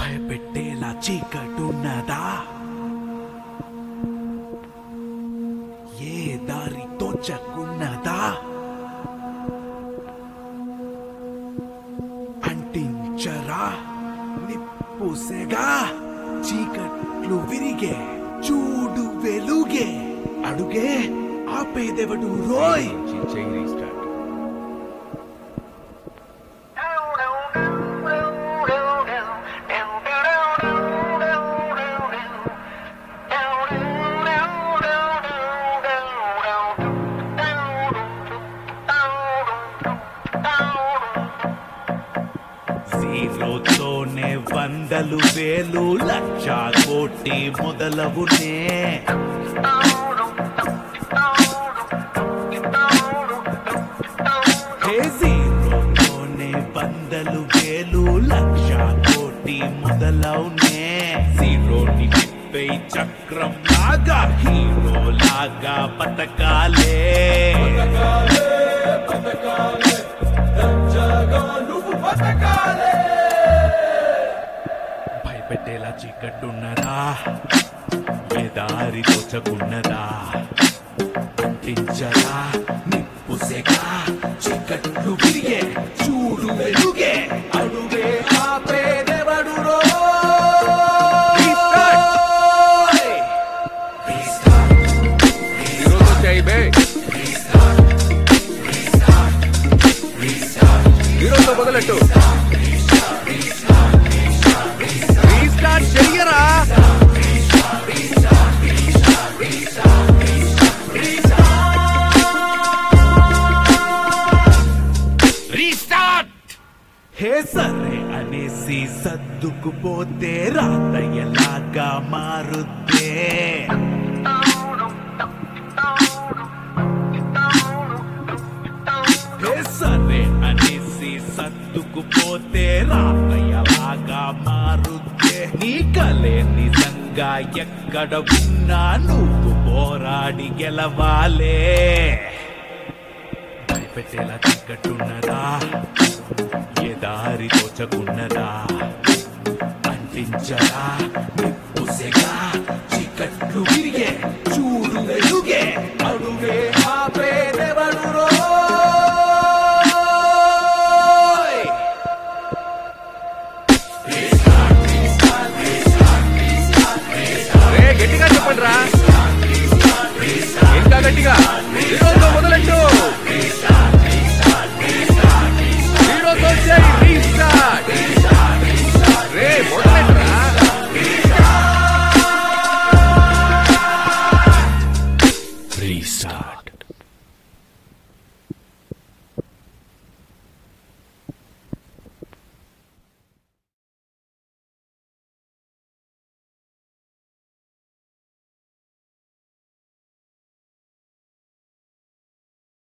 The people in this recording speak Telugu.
భయపెట్టేలా చీకటున్నదా ఏ దారి తోచకున్నదా అంటించరా నిప్పుసెగా చీకట్లు విరిగే చూడు వెలుగే అడుగే ఆపేదెవడు రోయ్ చెయ్యి రీస్టార్ట్ జీరోతోనే వందలు వేలు లక్ష కోటి మొదలవునే హే జీరోతోనే వందలు వేలు లక్ష కోటి మొదలవునే జీరోని తిప్పే చక్రం లాగా హీరో లాగా బతకాలే భయపెట్టేలా చీకట్టున్నదా ఏ దారి తోచకున్నదా అంటించరా నిప్పుసెగా చీకట్లు విరిగే చూడు వెలుగే అడుగే ఆపేదెవడు ఈరోజు చెయ్యి బే ఈరోజు మొదలెట్టు రీస్టార్ట్ చెయ్యరా రీస్టార్ట్ హే సరే అనేసి సర్దుకుపోతే రాత ఎలాగా మారుద్దే హే సరే అనేసి సర్దుకుపోతే రాత ఎలాగా మారుద్దే నీ కలే నిజంగా ఎక్కడ ఉన్నా నువ్వు పోరాడి గెలవాలే భయపెట్టేలా చీకట్టున్నదా ఏ దారి తోచకున్నదా అంటించరా నిప్పుసెగా చీకట్లు విరిగే చూడు వెలుగే అడుగే ఆపేదెవడు రోయ్ రే గట్టిగా చెప్పండి రా ఇంకా గట్టిగా ఈరోజు మొదలెట్టు ఈరోజు చెయ్యి రీస్టార్ట్ రే మొదలెట్టరా రీస్టార్ట్